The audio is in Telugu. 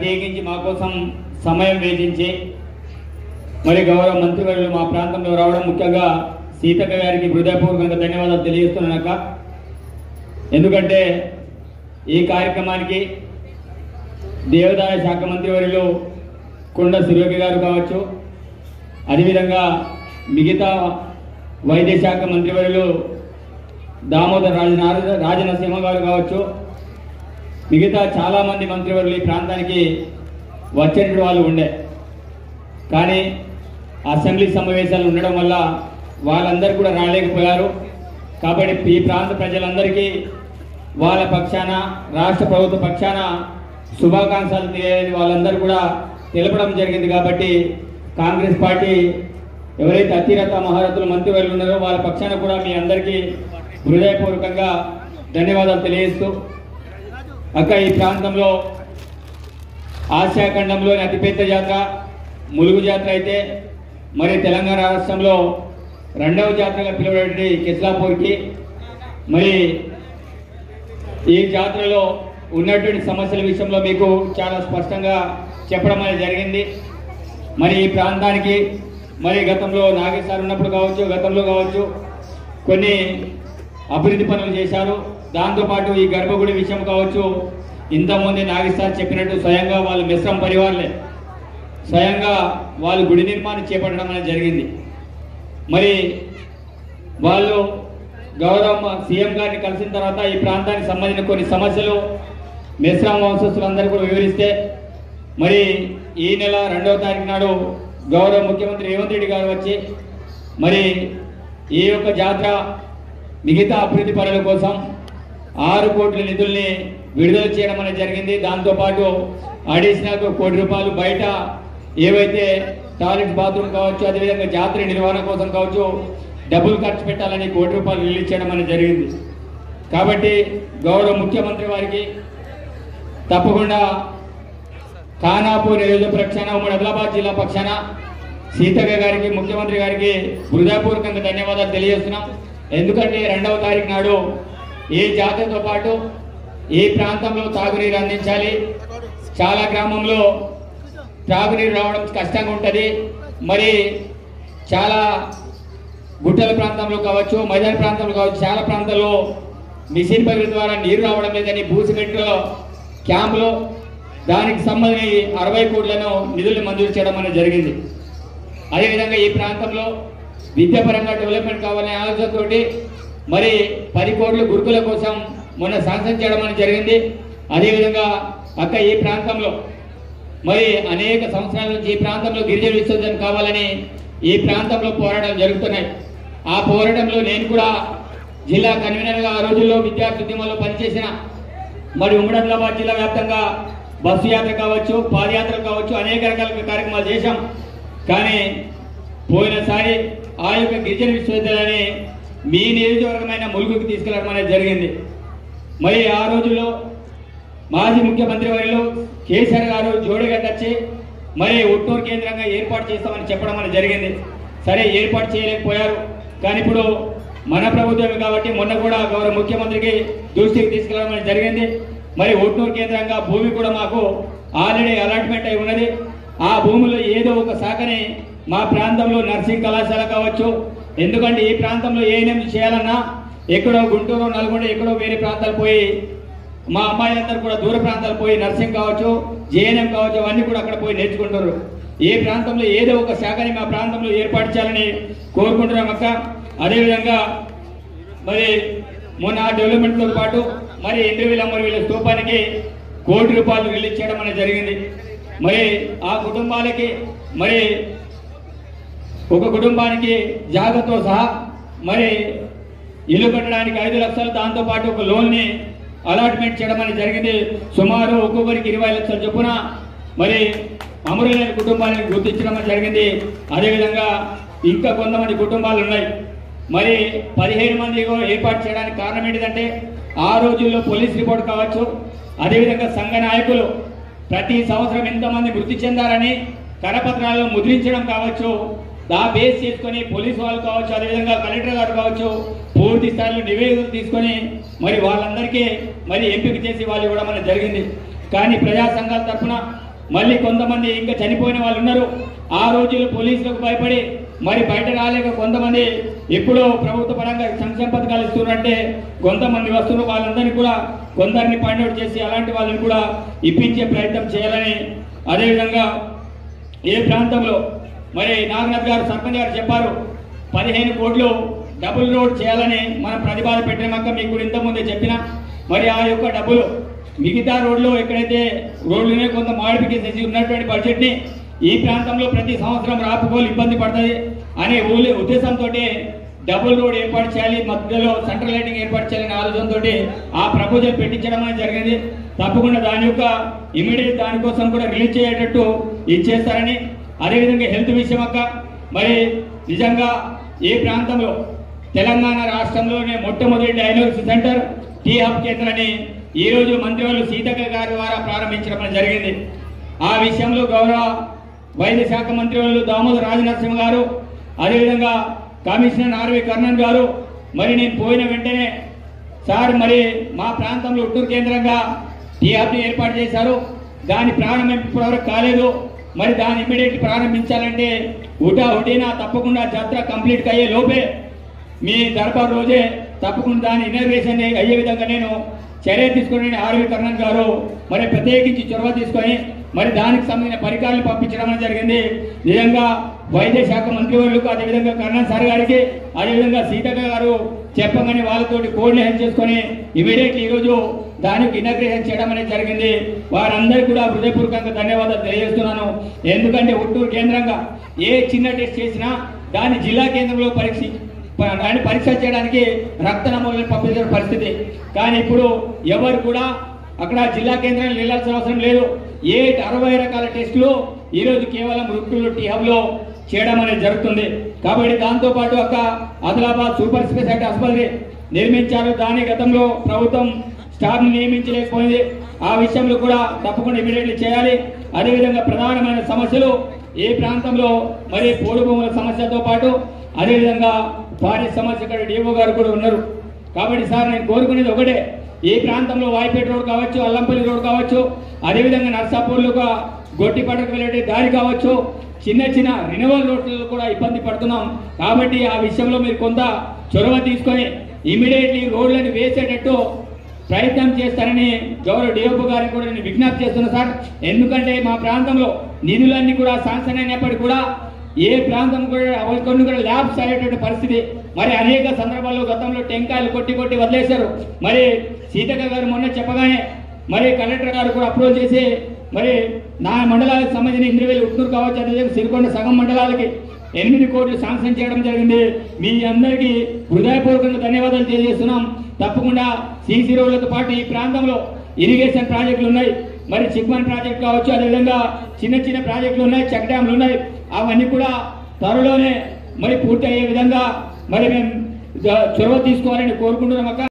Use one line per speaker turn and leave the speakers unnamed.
ప్రత్యేకించి మా కోసం సమయం వేచించి మరి గౌరవ మంత్రివర్యులు మా ప్రాంతంలో రావడం ముఖ్యంగా సీతక్క గారికి హృదయపూర్వకంగా ధన్యవాదాలు తెలియజేస్తున్నానక్క ఎందుకంటే ఈ కార్యక్రమానికి దేవాదాయ శాఖ మంత్రివర్యులు కొండ సురేఖ గారు కావచ్చు అదేవిధంగా మిగతా వైద్య శాఖ మంత్రివర్యులు దామోదర్ రాజ రాజనరసింహ గారు కావచ్చు మిగతా చాలామంది మంత్రివర్యులు ఈ ప్రాంతానికి వచ్చినటువంటి వాళ్ళు ఉండే కానీ అసెంబ్లీ సమావేశాలు ఉండడం వల్ల వాళ్ళందరూ కూడా రాలేకపోయారు కాబట్టి ఈ ప్రాంత ప్రజలందరికీ వాళ్ళ పక్షాన రాష్ట్ర ప్రభుత్వ పక్షాన శుభాకాంక్షలు తెలియని వాళ్ళందరూ కూడా తెలపడం జరిగింది కాబట్టి కాంగ్రెస్ పార్టీ ఎవరైతే అతిరథ మహారథులు మంత్రివర్యులు ఉన్నారో వాళ్ళ పక్షాన కూడా మీ అందరికీ హృదయపూర్వకంగా ధన్యవాదాలు తెలియజేస్తూ అక్క ఈ ప్రాంతంలో ఆసియా ఖండంలోని అతిపెద్ద జాతర ములుగు జాతర అయితే మరి తెలంగాణ రాష్ట్రంలో రెండవ జాతరగా పిలువబడే కిస్లాపూర్కి మరి ఈ జాతరలో ఉన్నటువంటి సమస్యల విషయంలో మీకు చాలా స్పష్టంగా చెప్పడం అనేది జరిగింది మరి ఈ ప్రాంతానికి మరి గతంలో నాగేశ్వర ఉన్నప్పుడు కావచ్చు గతంలో కావచ్చు కొన్ని అభివృద్ధి పనులు చేశారు దాంతోపాటు ఈ గర్భగుడి విషయం కావచ్చు ఇంతకుముందు నాగేశ్వర చెప్పినట్టు స్వయంగా వాళ్ళు మిశ్రమ పరివారులే స్వయంగా వాళ్ళు గుడి నిర్మాణం చేపట్టడం అనేది జరిగింది మరి వాళ్ళు గౌరవ సీఎం గారిని కలిసిన తర్వాత ఈ ప్రాంతానికి సంబంధించిన కొన్ని సమస్యలు మిశ్రమ వంశస్థులందరూ కూడా వివరిస్తే మరి ఈ నెల రెండవ తారీఖు నాడు గౌరవ ముఖ్యమంత్రి రేవంత్ రెడ్డి గారు వచ్చి మరి ఈ యొక్క జాతర మిగతా అభివృద్ధి పనుల కోసం ఆరు కోట్ల నిధుల్ని విడుదల చేయడం అనేది జరిగింది దాంతోపాటు అడిషనల్ కోటి రూపాయలు బయట ఏవైతే టాయిలెట్ బాత్రూమ్ కావచ్చు అదేవిధంగా జాతర నిర్వహణ కోసం కావచ్చు డబ్బులు ఖర్చు పెట్టాలని కోటి రూపాయలు రిలీజ్ చేయడం అనేది జరిగింది కాబట్టి గౌరవ ముఖ్యమంత్రి వారికి తప్పకుండా ఖానాపూర్ నియోజక పక్షాన ఉమ్మడి ఆదిలాబాద్ జిల్లా పక్షాన సీతక్క గారికి ముఖ్యమంత్రి గారికి హృదయపూర్వకంగా ధన్యవాదాలు తెలియజేస్తున్నాం ఎందుకంటే రెండవ తారీఖు నాడు ఈ జాతరతో పాటు ఈ ప్రాంతంలో తాగునీరు అందించాలి చాలా గ్రామంలో త్రాగునీరు రావడం కష్టంగా ఉంటుంది మరి చాలా గుట్టల ప్రాంతంలో కావచ్చు మైదాన ప్రాంతంలో కావచ్చు చాలా ప్రాంతాల్లో మిషన్ పైపుల ద్వారా నీరు రావడం లేదని భూసిమెట్లో క్యాంపులో దానికి సంబంధించి అరవై కోట్లను నిధులు మంజూరు చేయడం అనేది జరిగింది అదేవిధంగా ఈ ప్రాంతంలో విద్యాపరంగా డెవలప్మెంట్ కావాలనే ఆలోచనతోటి మరి పది కోట్ల గురుకుల కోసం మొన్న శాంక్షన్ చేయడం అనేది జరిగింది అదేవిధంగా అక్క ఈ ప్రాంతంలో మరి అనేక సంవత్సరాల నుంచి ఈ ప్రాంతంలో గిరిజన విశ్వవిద్యాలయం కావాలని ఈ ప్రాంతంలో పోరాటం జరుగుతున్నాయి ఆ పోరాటంలో నేను కూడా జిల్లా కన్వీనర్గా ఆ రోజుల్లో విద్యార్థి ఉద్యమంలో పనిచేసిన మరి ఉమ్మడి ఆదిలాబాద్ జిల్లా వ్యాప్తంగా బస్సు యాత్ర కావచ్చు పాదయాత్ర కావచ్చు అనేక రకాల కార్యక్రమాలు చేశాం కానీ పోయినసారి ఆ యొక్క గిరిజన విశ్వవిద్యాలయాన్ని మీ నియోజకవర్గమైన ములుగుకి తీసుకెళ్ళడం అనేది జరిగింది మరి ఆ రోజుల్లో మాజీ ముఖ్యమంత్రి వర్యులు కేసీఆర్ గారు జోడిగడ్డ వచ్చి మరి ఉట్టూరు కేంద్రంగా ఏర్పాటు చేస్తామని చెప్పడం అనేది జరిగింది సరే ఏర్పాటు చేయలేకపోయారు కానీ ఇప్పుడు మన ప్రభుత్వమే కాబట్టి మొన్న కూడా గౌరవ ముఖ్యమంత్రికి దృష్టికి తీసుకెళ్ళడం అనేది జరిగింది మరి ఒట్టూరు కేంద్రంగా భూమి కూడా మాకు ఆల్రెడీ అలాట్మెంట్ అయి ఉన్నది ఆ భూమిలో ఏదో ఒక శాఖని మా ప్రాంతంలో నర్సింగ్ కళాశాల కావచ్చు ఎందుకంటే ఈ ప్రాంతంలో ఏఎన్ఎం చేయాలన్నా ఎక్కడో గుంటూరు నల్గొండ ఎక్కడో వేరే ప్రాంతాలు పోయి మా అమ్మాయిలందరూ కూడా దూర ప్రాంతాలు పోయి నర్సింగ్ కావచ్చు జేఎన్ఎం కావచ్చు అవన్నీ కూడా అక్కడ పోయి నేర్చుకుంటారు ఏ ప్రాంతంలో ఏదో ఒక శాఖని మా ప్రాంతంలో ఏర్పాటు చేయాలని కోరుకుంటున్నాం అక్క అదేవిధంగా మరి మొన్న డెవలప్మెంట్తో పాటు మరి ఇంద్రవీల మరి వీళ్ళ స్తూపానికి కోటి రూపాయలు రిలీజ్ చేయడం అనేది జరిగింది మరి ఆ కుటుంబాలకి మరి ఒక కుటుంబానికి జాగ్రత్తతో సహా మరి ఇల్లు కట్టడానికి ఐదు లక్షలు దాంతో పాటు ఒక లోన్ని అలాట్మెంట్ చేయడం అనేది జరిగింది సుమారు ఒక్కొక్కరికి ఇరవై లక్షల చొప్పున మరి అమరులైన కుటుంబాలను గుర్తించడం అనేది జరిగింది అదేవిధంగా ఇంకా కొంతమంది కుటుంబాలు ఉన్నాయి మరి పదిహేను మంది కూడా ఏర్పాటు చేయడానికి కారణం ఏంటిదంటే ఆ రోజుల్లో పోలీస్ రిపోర్ట్ కావచ్చు అదేవిధంగా సంఘ నాయకులు ప్రతి సంవత్సరం ఎంతమంది మృతి చెందారని కరపత్రాల్లో ముద్రించడం కావచ్చు దా బేస్ చేసుకొని పోలీసు వాళ్ళు కావచ్చు అదేవిధంగా కలెక్టర్ గారు కావచ్చు పూర్తి స్థాయిలో నివేదికలు తీసుకొని మరి వాళ్ళందరికీ మరి ఎంపిక చేసి వాళ్ళు ఇవ్వడం అనేది జరిగింది కానీ ప్రజా సంఘాల తరఫున మళ్ళీ కొంతమంది ఇంకా చనిపోయిన వాళ్ళు ఉన్నారు ఆ రోజుల్లో పోలీసులకు భయపడి మరి బయట రాలేక కొంతమంది ఇప్పుడు ప్రభుత్వ పరంగా సంక్షేమ పథకాలు ఇస్తున్నారంటే కొంతమంది వస్తున్నారు వాళ్ళందరినీ కూడా కొందరిని పాయింట్ అవుట్ చేసి అలాంటి వాళ్ళని కూడా ఇప్పించే ప్రయత్నం చేయాలని అదేవిధంగా ఏ ప్రాంతంలో మరి నాగనాథ్ గారు సర్పంచ్ గారు చెప్పారు పదిహేను కోట్లు డబుల్ రోడ్ చేయాలని మనం ప్రతిపాదన పెట్టినాక మీకు కూడా ఇంతకుముందే చెప్పిన మరి ఆ యొక్క డబ్బులు మిగతా రోడ్లు ఎక్కడైతే రోడ్లునే కొంత మాడిఫికేషన్ చేసి ఉన్నటువంటి బడ్జెట్ని ఈ ప్రాంతంలో ప్రతి సంవత్సరం రాకపోలు ఇబ్బంది పడుతుంది అనే ఊలి ఉద్దేశంతో డబుల్ రోడ్ ఏర్పాటు చేయాలి మధ్యలో సెంట్రల్ లైటింగ్ ఏర్పాటు చేయాలనే ఆలోచనతో ఆ ప్రపోజల్ పెట్టించడం అనేది జరిగింది తప్పకుండా దాని యొక్క ఇమీడియట్ దానికోసం కూడా రిలీజ్ చేసేటట్టు ఇచ్చేస్తారని అదేవిధంగా హెల్త్ విషయం అక్క మరి నిజంగా ఏ ప్రాంతంలో తెలంగాణ రాష్ట్రంలోనే మొట్టమొదటి డయాగ్నోసిస్ సెంటర్ టీ హబ్ కేంద్రాన్ని ఈ రోజు మంత్రివర్యులు సీతక్క గారి ద్వారా ప్రారంభించడం అనేది జరిగింది ఆ విషయంలో గౌరవ వైద్య శాఖ మంత్రివర్యులు దామోదర్ రాజనరసింహ గారు అదేవిధంగా కమిషనర్ ఆర్వి కర్ణన్ గారు మరి నేను పోయిన వెంటనే సార్ మరి మా ప్రాంతంలో ఉట్టూరు కేంద్రంగా టీఆర్పీ ఏర్పాటు చేశారు దాని ప్రారంభం ఇప్పటివరకు కాలేదు మరి దాన్ని ఇమ్మీడియట్ ప్రారంభించాలంటే ఉటా ఉటీనా తప్పకుండా జాతర కంప్లీట్ అయ్యే లోపే మీ దర్బార్ రోజే తప్పకుండా దాని ఇన్నర్వేషన్ అయ్యే విధంగా నేను చర్య తీసుకుని ఆర్వి కర్ణన్ గారు మరి ప్రత్యేకించి చొరవ తీసుకొని మరి దానికి సంబంధించిన పరికరాలు పంపించడం అనేది జరిగింది నిజంగా వైద్య శాఖ మంత్రివర్యులకు అదేవిధంగా కర్ణన్ సార్ గారికి అదేవిధంగా సీతక్క గారు చెప్పగానే వాళ్ళతోటి కోఆర్డినేషన్ చేసుకొని ఇమీడియట్లీ ఈరోజు దానికి ఇనగ్రేషన్ చేయడం అనేది జరిగింది వారందరికీ కూడా హృదయపూర్వకంగా ధన్యవాదాలు తెలియజేస్తున్నాను ఎందుకంటే ఉట్టూరు కేంద్రంగా ఏ చిన్న టెస్ట్ చేసినా దాన్ని జిల్లా కేంద్రంలో పరీక్ష దాన్ని పరీక్ష చేయడానికి రక్త నమూనాలు పంపించిన పరిస్థితి కానీ ఇప్పుడు ఎవరు కూడా అక్కడ జిల్లా కేంద్రానికి వెళ్ళాల్సిన అవసరం లేదు ఏ అరవై రకాల టెస్టులు ఈరోజు కేవలం వృత్తులు టీహబ్లో చేయడం అనేది జరుగుతుంది కాబట్టి దాంతో పాటు ఒక ఆదిలాబాద్ సూపర్ స్పెషాలిటీ ఆసుపత్రి నిర్మించారు దాని గతంలో ప్రభుత్వం స్టాఫ్ నియమించలేకపోయింది ఆ విషయంలో కూడా తప్పకుండా ఇమీడియట్లీ చేయాలి అదేవిధంగా ప్రధానమైన సమస్యలు ఏ ప్రాంతంలో మరి పోడు భూముల సమస్యతో పాటు అదేవిధంగా భారీ సమస్య ఇక్కడ డిఓ గారు కూడా ఉన్నారు కాబట్టి సార్ నేను కోరుకునేది ఒకటే ఏ ప్రాంతంలో వాయిపేట రోడ్ కావచ్చు అల్లంపల్లి రోడ్ కావచ్చు అదేవిధంగా నర్సాపూర్లో గొట్టిపడకు వెళ్ళే దారి కావచ్చు చిన్న చిన్న రినవల్ రోడ్లలో కూడా ఇబ్బంది పడుతున్నాం కాబట్టి ఆ విషయంలో మీరు కొంత చొరవ తీసుకొని ఇమీడియట్లీ రోడ్లను వేసేటట్టు ప్రయత్నం చేస్తారని గౌరవ డిఓపి గారికి కూడా నేను విజ్ఞప్తి చేస్తున్నా సార్ ఎందుకంటే మా ప్రాంతంలో నిధులన్నీ కూడా శాంక్షన్ అయినప్పటికీ కూడా ఏ ప్రాంతం కూడా అవ- కొన్ని కూడా ల్యాబ్స్ అయ్యేటువంటి పరిస్థితి మరి అనేక సందర్భాల్లో గతంలో టెంకాయలు కొట్టి కొట్టి వదిలేశారు మరి సీతక్క గారు మొన్న చెప్పగానే మరి కలెక్టర్ గారు కూడా అప్రోచ్ చేసి మరి నా మండలాలకు సంబంధించిన ఇంద్రవేలు ఉట్నూరు కావచ్చు అదేవిధంగా సిరికొండ సగం మండలాలకి ఎనిమిది కోట్లు శాంక్షన్ చేయడం జరిగింది మీ అందరికీ హృదయపూర్వకంగా ధన్యవాదాలు తెలియజేస్తున్నాం తప్పకుండా సీసీ రోడ్లతో పాటు ఈ ప్రాంతంలో ఇరిగేషన్ ప్రాజెక్టులు ఉన్నాయి మరి చిక్మన్ ప్రాజెక్ట్ కావచ్చు అదేవిధంగా చిన్న చిన్న ప్రాజెక్టులు ఉన్నాయి చెక్ డ్యామ్లు ఉన్నాయి అవన్నీ కూడా త్వరలోనే మరి పూర్తి అయ్యే విధంగా మరి మేము చొరవ తీసుకోవాలని కోరుకుంటున్నాం అక్క